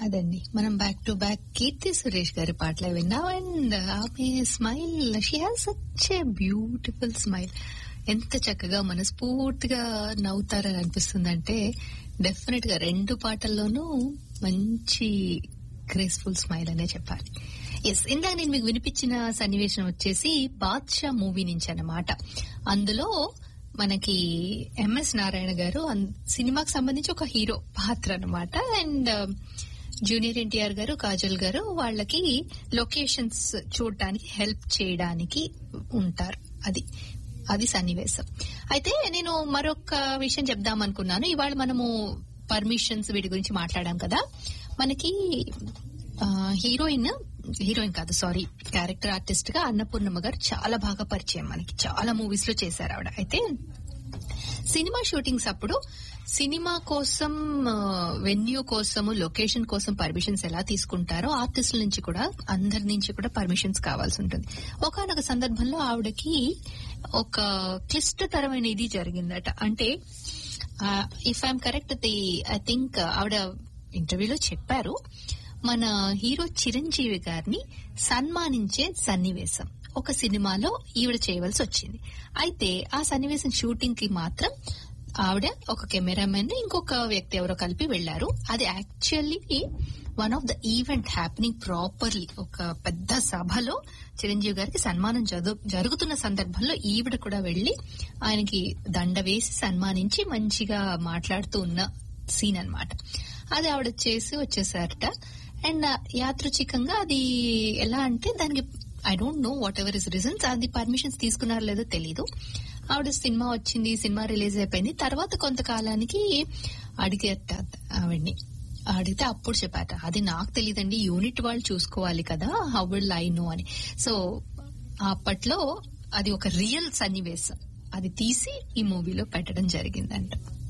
అదండి మనం back to back Keerthi Suresh గారి పాటలు విన్నాం అండ్ ఆమె smile she has such a beautiful smile ఎంత చక్కగా మనస్ఫూర్తిగా నవ్వుతారని అనిపిస్తుందంటే డెఫినెట్ గా రెండు పాటల్లోనూ మంచి గ్రేస్ఫుల్ స్మైల్ అనే చెప్పాలి ఎస్ ఇందాక నేను మీకు వినిపించిన సన్నివేశం వచ్చేసి బాద్షా మూవీ నుంచి అన్నమాట అందులో మనకి ఎంఎస్ నారాయణ గారు అన్- సినిమాకి సంబంధించి ఒక హీరో పాత్ర అన్నమాట అండ్ జూనియర్ ఎన్టీఆర్ గారు కాజల్ గారు వాళ్ళకి లొకేషన్స్ చూడటానికి హెల్ప్ చేయడానికి ఉంటారు అది అది సన్నివేశం అయితే నేను మరొక విషయం చెప్దాం అనుకున్నాను ఇవాళ మనము పర్మిషన్స్ వీటి గురించి మాట్లాడాం కదా మనకి ఆ, హీరోయిన్ హీరోయిన్ కాదు సారీ క్యారెక్టర్ ఆర్టిస్ట్ గా అన్నపూర్ణమ్మ గారు చాలా బాగా పరిచయం మనకి చాలా మూవీస్ లో చేశారు ఆవిడ అయితే సినిమా షూటింగ్స్ అప్పుడు సినిమా కోసం వెన్యూ కోసము లొకేషన్ కోసం పర్మిషన్స్ ఎలా తీసుకుంటారో ఆర్టిస్టుల నుంచి కూడా అందరి నుంచి కూడా పర్మిషన్స్ కావాల్సి ఉంటుంది ఒకనొక సందర్భంలో ఆవిడకి ఒక క్లిష్టతరమైన ఇది జరిగిందట అంటే if I'm correct the I think ఆవిడ ఇంటర్వ్యూలో చెప్పారు మన హీరో చిరంజీవి గారిని సన్మానించే సన్నివేశం ఒక సినిమాలో ఈవిడ చేయవలసి వచ్చింది అయితే ఆ సన్నివేశం షూటింగ్ కి మాత్రం ఆవిడ ఒక కెమెరామెన్ ఇంకొక వ్యక్తి ఎవరో కలిపి వెళ్లారు అది actually one of the event happening properly ఒక పెద్ద సభలో చిరంజీవి గారికి సన్మానం జరు- జరుగుతున్న సందర్భంలో ఈవిడ కూడా వెళ్లి ఆయనకి దండ వేసి సన్మానించి మంచిగా మాట్లాడుతూ ఉన్న సీన్ అన్నమాట అది ఆవిడ చేసి వచ్చేసారట అండ్ యాదృచ్ఛికంగా అది ఎలా అంటే దానికి I don't know whatever is reasons అది పర్మిషన్స్ తీసుకున్నారో లేదో తెలీదు ఆవిడ సినిమా వచ్చింది సినిమా రిలీజ్ అయిపోయింది తర్వాత కొంతకాలానికి అడిగేట ఆవిడ్ని అడిగితే అప్పుడు చెప్పాట అది నాకు తెలియదండి యూనిట్ వాళ్ళు చూసుకోవాలి కదా హౌ విల్ ఐ నో అని సో అప్పట్లో అది ఒక రియల్ సన్నివేశం అది తీసి ఈ మూవీలో పెట్టడం జరిగిందంట